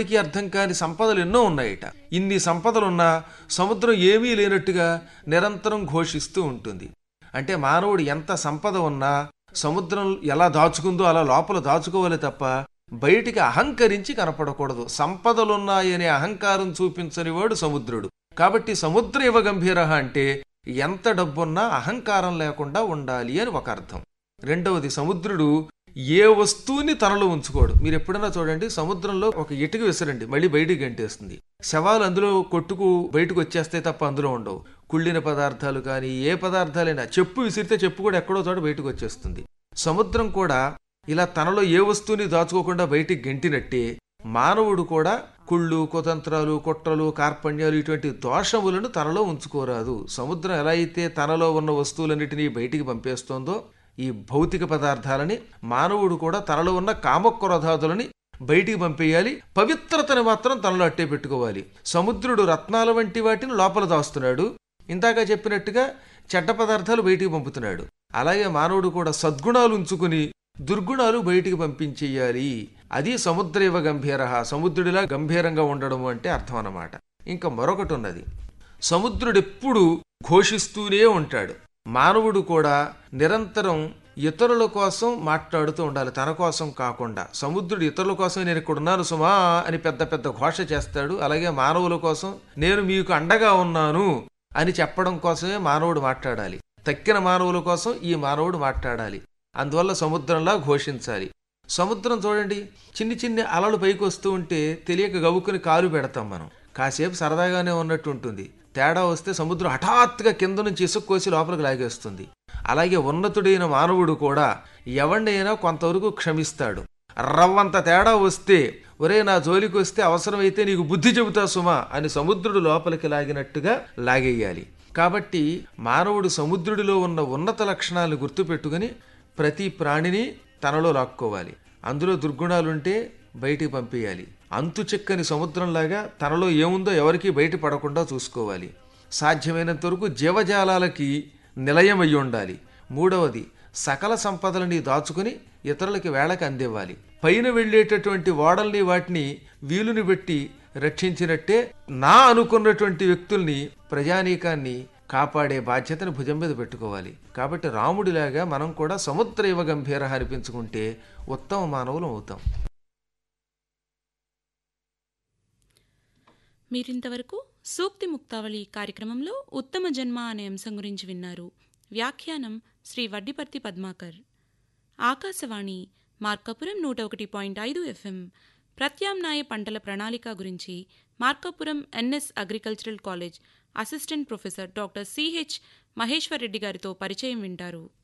ఇప్పటికీ అర్థం కాని సంపదలు ఎన్నో ఉన్నాయట ఇన్ని సంపదలున్నా సముద్రం ఏమీ లేనట్టుగా నిరంతరం ఘోషిస్తూ ఉంటుంది అంటే మానవుడు ఎంత సంపద ఉన్నా సముద్రం ఎలా దాచుకుందో అలా లోపల దాచుకోవాలి తప్ప బయటికి అహంకరించి కనపడకూడదు సంపదలున్నాయనే అహంకారం చూపించని వాడు సముద్రుడు కాబట్టి సముద్ర ఇవ గంభీర అంటే ఎంత డబ్బున్నా అహంకారం లేకుండా ఉండాలి అని ఒక అర్థం రెండవది సముద్రుడు ఏ వస్తువుని తనలో ఉంచుకోడు మీరు ఎప్పుడైనా చూడండి సముద్రంలో ఒక ఇటుక విసరండి మళ్ళీ బయటికి గంటేస్తుంది శవాలు అందులో కొట్టుకు బయటకు వచ్చేస్తే తప్ప అందులో ఉండవు కుళ్ళిన పదార్థాలు కానీ ఏ పదార్థాలైనా చెప్పు విసిరితే చెప్పు కూడా ఎక్కడో చోట బయటకు వచ్చేస్తుంది సముద్రం కూడా ఇలా తనలో ఏ వస్తువుని దాచుకోకుండా బయటికి గెంటినట్టే మానవుడు కూడా కుళ్ళు కుతంత్రాలు కుట్రలు కార్పణ్యాలు ఇటువంటి దోషములను తనలో ఉంచుకోరాదు సముద్రం ఎలా అయితే తనలో ఉన్న వస్తువులన్నిటినీ బయటికి పంపేస్తోందో ఈ భౌతిక పదార్థాలని మానవుడు కూడా తనలో ఉన్న కామక్రోధాదులని బయటికి పంపేయాలి పవిత్రతని మాత్రం తనలో అట్టే పెట్టుకోవాలి సముద్రుడు రత్నాల వంటి వాటిని లోపల దాస్తున్నాడు ఇందాక చెప్పినట్టుగా చెడ్డ పదార్థాలు బయటికి పంపుతున్నాడు అలాగే మానవుడు కూడా సద్గుణాలు ఉంచుకుని దుర్గుణాలు బయటికి పంపించేయాలి అది సముద్రేవ గంభీర సముద్రుడిలా గంభీరంగా ఉండడం అంటే అర్థం అన్నమాట ఇంకా మరొకటి ఉన్నది సముద్రుడెప్పుడు ఘోషిస్తూనే ఉంటాడు మానవుడు కూడా నిరంతరం ఇతరుల కోసం మాట్లాడుతూ ఉండాలి తన కోసం కాకుండా సముద్రుడు ఇతరుల కోసం నేను ఇక్కడ ఉన్నాను సుమా అని పెద్ద పెద్ద ఘోష చేస్తాడు అలాగే మానవుల కోసం నేను మీకు అండగా ఉన్నాను అని చెప్పడం కోసమే మానవుడు మాట్లాడాలి తక్కిన మానవుల కోసం ఈ మానవుడు మాట్లాడాలి అందువల్ల సముద్రంలా ఘోషించాలి సముద్రం చూడండి చిన్ని చిన్ని అలలు పైకి వస్తూ ఉంటే తెలియక గవ్వుకుని కాలు పెడతాం మనం కాసేపు సరదాగానే ఉన్నట్టు ఉంటుంది తేడా వస్తే సముద్రం హఠాత్తుగా కింద నుంచి ఇసుక కోసి లోపలికి లాగేస్తుంది అలాగే ఉన్నతుడైన మానవుడు కూడా ఎవరినైనా కొంతవరకు క్షమిస్తాడు రవ్వంత తేడా వస్తే ఒరే నా జోలికి వస్తే అవసరమైతే నీకు బుద్ధి చెబుతా సుమా అని సముద్రుడు లోపలికి లాగినట్టుగా లాగేయాలి కాబట్టి మానవుడు సముద్రుడిలో ఉన్న ఉన్నత లక్షణాలను గుర్తుపెట్టుకుని ప్రతి ప్రాణిని తనలో లాక్కోవాలి అందులో దుర్గుణాలుంటే బయటికి పంపేయాలి అంతు చెక్కని సముద్రంలాగా తనలో ఏముందో ఎవరికీ బయట పడకుండా చూసుకోవాలి సాధ్యమైనంత వరకు జీవజాలాలకి నిలయం అయి ఉండాలి మూడవది సకల సంపదలని దాచుకుని ఇతరులకి వేళకి అందివ్వాలి పైన వెళ్ళేటటువంటి ఓడల్ని వాటిని వీలుని పెట్టి రక్షించినట్టే నా అనుకున్నటువంటి వ్యక్తుల్ని ప్రజానీకాన్ని కాపాడే బాధ్యతను భుజం మీద పెట్టుకోవాలి కాబట్టి రాముడిలాగా మనం కూడా సముద్ర ఇవ గంభీర అనిపించుకుంటే ఉత్తమ మానవులు అవుతాం మీరింతవరకు సూక్తి ముక్తావళి కార్యక్రమంలో ఉత్తమ జన్మ అనే అంశం గురించి విన్నారు వ్యాఖ్యానం శ్రీ వడ్డిపర్తి పద్మాకర్ ఆకాశవాణి మార్కాపురం నూట ఒకటి పాయింట్ ఐదు ఎఫ్ఎం ప్రత్యామ్నాయ పంటల ప్రణాళిక గురించి Markapuram NS agricultural college assistant professor doctor CH Maheshwar Reddy గారితో పరిచయం వింటారు